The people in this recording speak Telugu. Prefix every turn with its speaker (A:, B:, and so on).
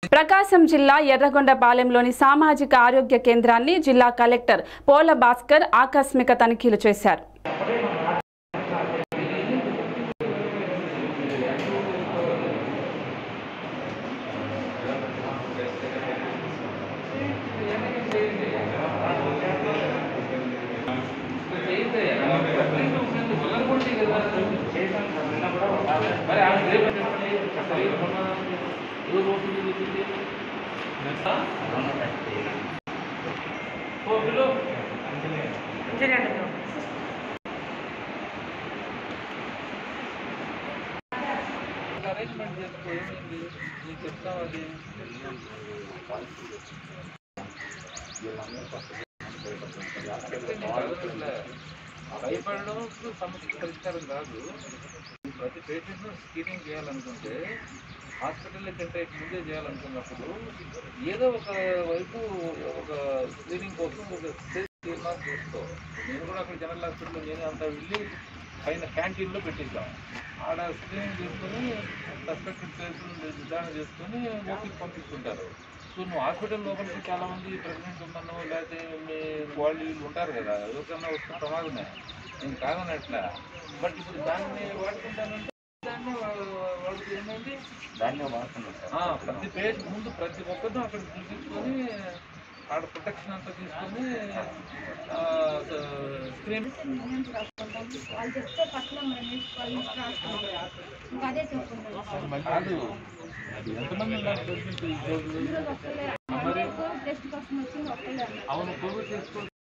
A: ప్రకాశం జిల్లా ఎర్రగొండపాలెంలోని సామాజిక ఆరోగ్య కేంద్రాన్ని జిల్లా కలెక్టర్ పోల భాస్కర్ ఆకస్మిక తనిఖీలు చేశారు
B: అరేంజ్మెంట్ చేసుకో ఏమైంది నీకు చెప్తాం అది భయపడడం సమస్య పరిష్కారం కాదు ప్రతి పేషెంట్ స్క్రీనింగ్ చేయాలనుకుంటే హాస్పిటల్ కంటే ముందే చేయాలనుకున్నప్పుడు ఏదో ఒక వైపు ఒక స్క్రీనింగ్ కోసం ఒక సేఫ్ తీర్మానం చేసుకో నేను కూడా అక్కడ జనరల్ హాస్పిటల్లో నేను అంతా వెళ్ళి పైన క్యాంటీన్లో పెట్టిద్దాం ఆడ స్క్రీనింగ్ చేసుకొని సస్పెక్టెడ్ కేసులు విచారణ చేసుకొని ఓపీకి పంపిస్తుంటారు సో నువ్వు హాస్పిటల్ లోపలికి చాలా మంది ప్రెగ్నెంట్ ఉన్నాను లేకపోతే మీ వాళ్ళు వీళ్ళు ఉంటారు కదా ఎవరికన్నా వస్తే ప్రమాదమే నేను కాదనట్లా బట్ ఇప్పుడు దాన్ని వాడుకుంటానంటే దాన్ని వా- వాడుతూ ఏమైంది
C: దాన్ని వాడుతున్నాం సార్
B: ఆ, ప్రతి పేజ్ ముందు ప్రతి ఒక్కరిని అక్కడ చూపించుకొని ఆడ ప్రొటెక్షన్ అంతా తీసుకొని స్క్రీన్
D: వాళ్ళు చెప్తే పక్కన మనం వాళ్ళు రాసుకుంటాం ఇంకా అదే చెప్పుకుంటాం
B: కాదు అది ఎంతమంది ఉన్నారు పేషెంట్ ఈ రోజు
D: ఈరోజు ఒక్కళ్ళే
B: మరి
D: టెస్ట్ కోసం వచ్చింది ఒక్కళ్ళే అన్నారు
B: అవును కోవిడ్ చేసుకో